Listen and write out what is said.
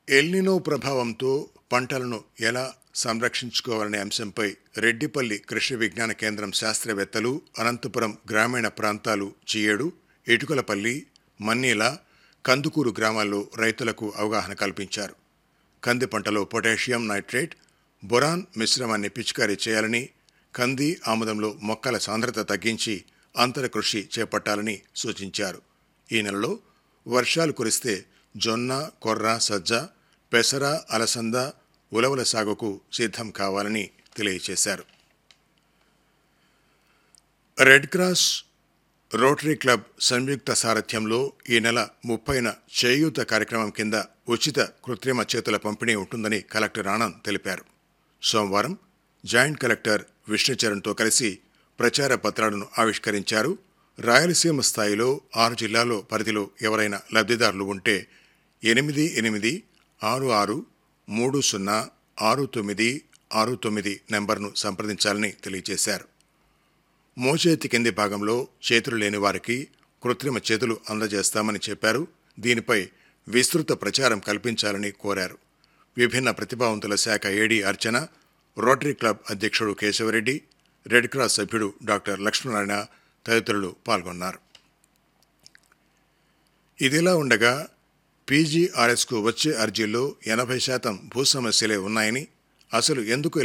El Niño ప్రభావంతో పంటలను ఎలా సంరక్షించుకోవాలనే అంశంపై రెడ్డిపల్లి కృషి విజ్ఞాన కేంద్రం శాస్త్రవేత్తలు అనంతపురం గ్రామీణ ప్రాంతాలు చియేడు ఇటుకలపల్లి మన్నీల కందుకూరు గ్రామాల్లో రైతులకు అవగాహన కల్పించారు కంది పంటలో పొటాషియం నైట్రేట్ బొరాన్ మిశ్రమాన్ని పిచికారీ చేయాలని కంది ఆముదంలో మొక్కల సాంద్రత తగ్గించి అంతర కృషి చేపట్టాలని సూచించారు ఈ నెలలో వర్షాలు కురిస్తే జొన్న కొర్ర సజ్జ పెసర అలసంద ఉలవల సాగుకు సిద్ధం కావాలని తెలియజేశారు రెడ్ క్రాస్ రోటరీ క్లబ్ సంయుక్త సారథ్యంలో ఈ నెల ముప్పైన చేయూత కార్యక్రమం కింద ఉచిత కృత్రిమ చేతుల పంపిణీ ఉంటుందని కలెక్టర్ ఆనంద్ తెలిపారు సోమవారం జాయింట్ కలెక్టర్ విష్ణుచరణ్తో కలిసి ప్రచార పత్రాలను ఆవిష్కరించారు రాయలసీమ స్థాయిలో ఆరు జిల్లాలో పరిధిలో ఎవరైనా లబ్ధిదారులు ఉంటే ఎనిమిది ఎనిమిది ఆరు ఆరు మూడు సున్నా ఆరు తొమ్మిది ఆరు తొమ్మిది నెంబర్ను సంప్రదించాలని తెలియజేశారు మోచేతి కింది భాగంలో చేతులు లేని వారికి కృత్రిమ చేతులు అందజేస్తామని చెప్పారు దీనిపై విస్తృత ప్రచారం కల్పించాలని కోరారు విభిన్న ప్రతిభావంతుల శాఖ ఏడీ అర్చన రోటరీ క్లబ్ అధ్యక్షుడు కేశవరెడ్డి రెడ్ క్రాస్ సభ్యుడు డాక్టర్ లక్ష్మీనారాయణ తదితరులు పాల్గొన్నారు ఇదిలా ఉండగా పీజీఆర్ఎస్కు వచ్చే అర్జీల్లో ఎనభై శాతం భూ సమస్యలే ఉన్నాయని అసలు ఎందుకు